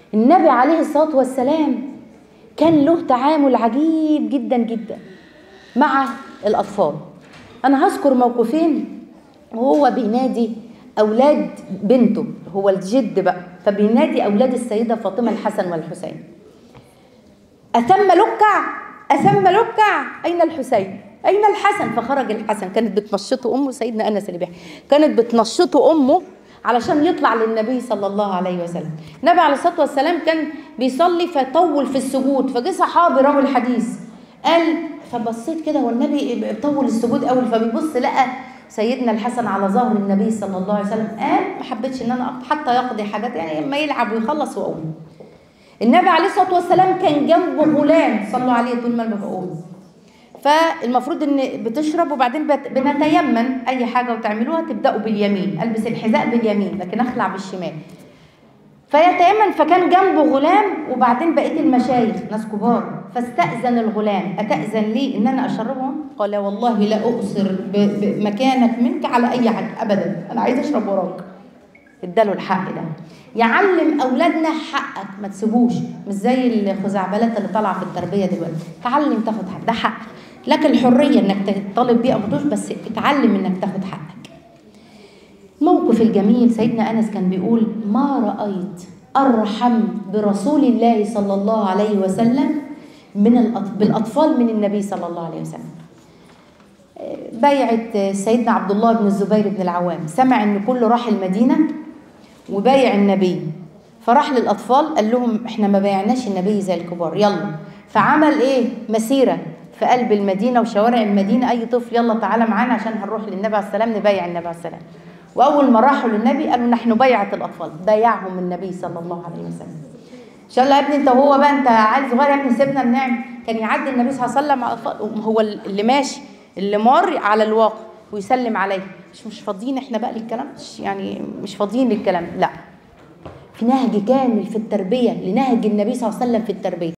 النبي عليه الصلاة والسلام كان له تعامل عجيب جدا جدا مع الأطفال أنا هذكر موقفين وهو بينادي أولاد بنته هو الجد بقى فبينادي أولاد السيدة فاطمة الحسن والحسين أثم لكع أثم لكع أين الحسين أين الحسن فخرج الحسن كانت بتنشطه أمه سيدنا أنس اللي بيحكي كانت بتنشطه أمه علشان يطلع للنبي صلى الله عليه وسلم النبي عليه الصلاة والسلام كان بيصلي فطول في السجود فجه صحابي راوي الحديث قال فبصيت كده هو النبي طول السجود قوي فبيبص لقى سيدنا الحسن على ظهر النبي صلى الله عليه وسلم قال ما حبيتش ان انا حتى يقضي حاجات يعني ما يلعب ويخلص واقوم النبي عليه الصلاه والسلام كان جنبه غلام صلوا عليه طول ما انا بقول فالمفروض ان بتشرب وبعدين بت... بنتيمن اي حاجه وتعملوها تبداوا باليمين البس الحذاء باليمين لكن اخلع بالشمال فيتيمن فكان جنبه غلام وبعدين بقيه المشايخ ناس كبار فاستأذن الغلام أتأذن لي إن أنا أشربهم؟ قال والله لا أؤثر بمكانك منك على أي حاجة أبدا أنا عايز أشرب وراك اداله الحق ده يعلم أولادنا حقك ما تسيبوش مش زي الخزعبلات اللي طالعة في التربية دلوقتي تعلم تاخد حق ده حق لك الحرية إنك تطالب بيه أو بس اتعلم إنك تاخد حقك الموقف الجميل سيدنا أنس كان بيقول ما رأيت أرحم برسول الله صلى الله عليه وسلم من بالأطفال من النبي صلى الله عليه وسلم بايعة سيدنا عبد الله بن الزبير بن العوام سمع ان كله راح المدينة وبايع النبي فراح للأطفال قال لهم احنا ما بايعناش النبي زي الكبار يلا فعمل ايه مسيرة في قلب المدينة وشوارع المدينة أي طفل يلا تعالى معانا عشان هنروح للنبي عليه السلام نبايع النبي عليه السلام وأول ما راحوا للنبي قالوا نحن بيعة الأطفال بايعهم النبي صلى الله عليه وسلم ان شاء الله يا ابني انت وهو بقى انت عيل صغير يا ابني سيبنا ننام كان يعدي النبي صلى الله عليه وسلم على الأطفال هو اللي ماشي اللي مر على الواقع ويسلم عليه مش مش فاضيين احنا بقى للكلام مش يعني مش فاضيين للكلام لا في نهج كامل في التربيه لنهج النبي صلى الله عليه وسلم في التربيه